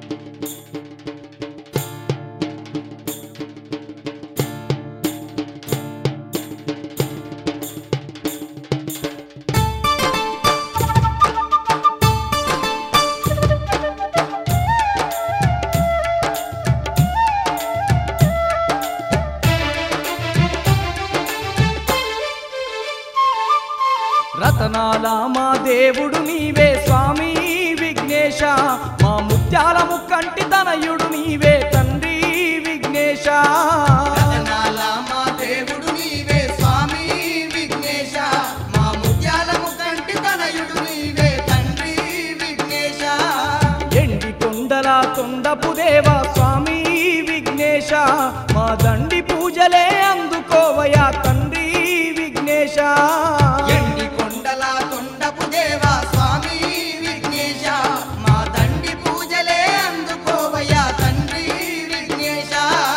రతనాల మా దేవుడు నీవే స్వామి విఘ్నేశ మా ముత్యాల ముక్కంటి తనయుడు నీవే తండ్రి విఘ్నేశ రతనాల మా దేవుడు నీవే స్వామి విఘ్నేశ మా ముత్యాలము కంటి తనయుడు నీవే తండ్రి విఘ్నేశ ఎండి కొండల కొండపు దేవా స్వామి విఘ్నేశ మా దండి పూజలే అందుకోవయా తండ్రి విఘ్నేశ ఎండి కొండల కొండపు దేవా స్వామి విఘ్నేశ మా తండ్రి పూజలే అందుకోవయ్యా తండ్రి విఘ్నేశ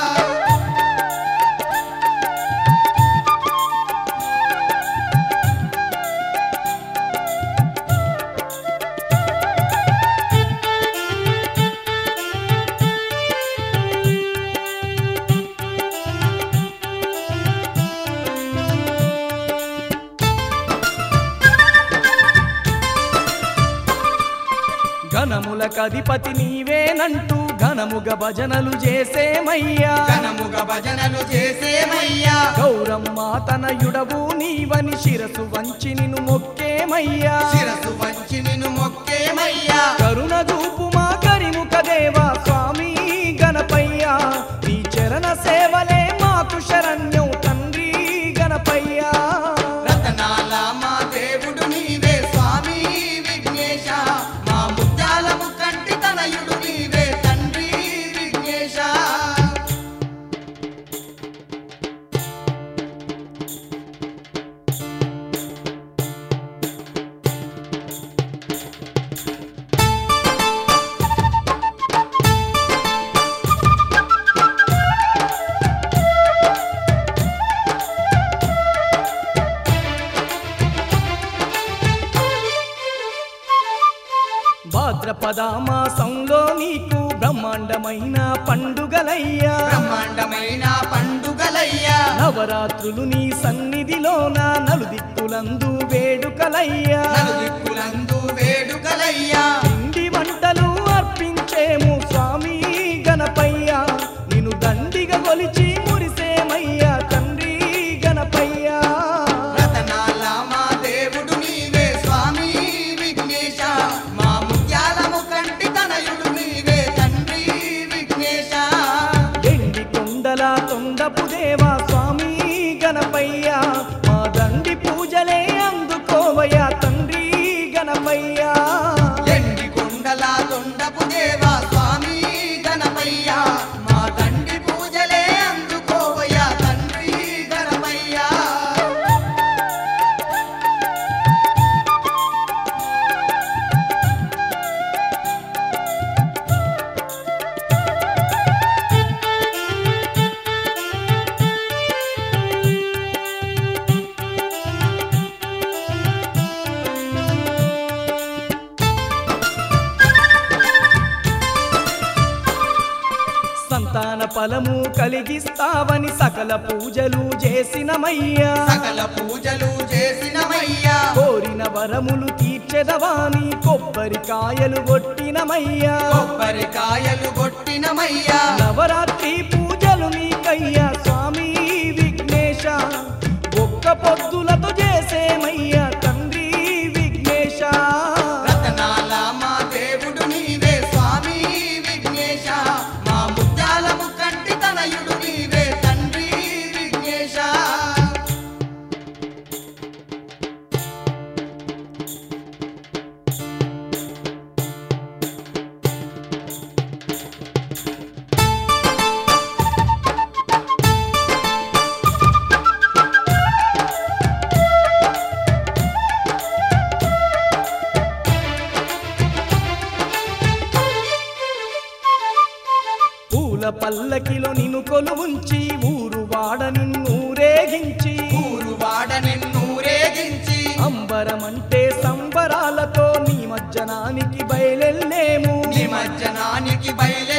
ఘనముల కధిపతి నీవేనంటూ ఘనముగ భజనలు చేసేమయ్యా ఘనముగ భజనలు చేసేమయ్యా గౌరమ్మ తనయుడవు నీవని శిరసు వంచి నిన్ను మొక్కేమయ్యా శిరసు వంచి నిన్ను మొక్కేమయ్యా కరుణ చూపు మా కరిముఖ దేవా స్వామి గణపయ్యా నీ చరణ సేవలే మాకు శరణ్యం తండ్రి గణపయ్యా రతనాల మా దేవుడు నీవే స్వామి విఘ్నేశ మా ముత్యాలము కంటి తనయుడు నీవే తండ్రి విఘ్నేశ భాద్రపద మాసంలో నీకు బ్రహ్మాండమైన పండుగలయ్యా బ్రహ్మాండమైన పండుగలయ్యా నవరాత్రులు నీ సన్నిధిలోన నలుదిక్కులందు వేడుకలయ్యా నలుదిక్కులందు వేడుకలయ్యా పిండి వంటలు అర్పించేము స్వామి గణపయ్యా నిన్ను దండిగా కొలిచి మురిసేమయ్యా తండ్రి గణపయ్యా రతనాల మా దేవుడు నీవే స్వామి విఘ్నేశ మా ముత్యాలము కంటి తనయుడు నీవే తండ్రి విఘ్నేశ ఎండి కొండల తొండపు దేవా స్వామి గణపయ్యా మా దండి పూజలే అందుకోవయ్యా తండ్రి గణపయ్యా ఎండి కొండల దొండపు దేవా స్వామి గణపయ్య మా తండ్రి పూజలే అందుకోవయ్యా తండ్రి గణపయ్య సంతాన ఫలము కలిగిస్తావని సకల పూజలు చేసినమయ్యా సకల పూజలు చేసినమయ్యా కోరిన వరములు తీర్చెదవాని కొబ్బరికాయలు కొట్టినమయ్యా కొబ్బరికాయలు కొట్టినమయ్యా నవరాత్రి పూజలు నీకయ్యా స్వామి విఘ్నేశ ఒక్క పొద్దులతో చేసేమయ్యా తండ్రి విఘ్నేశ రతనాల మా దేవుడు నీవే స్వామి విఘ్నేశ మా ముత్యాలము కంటి తనయుడు నీవే తండ్రి విఘ్నేశ పూల పల్లకిలో నిన్ను కొలువుంచి ఊరు వాడ నిన్నూరేగించి ఊరు వాడ నిన్నూరేగించి అంబరమంటే సంబరాలతో నీ మజ్జనానికి బయలెల్లేము నిమజ్జనానికి పనికి బయలు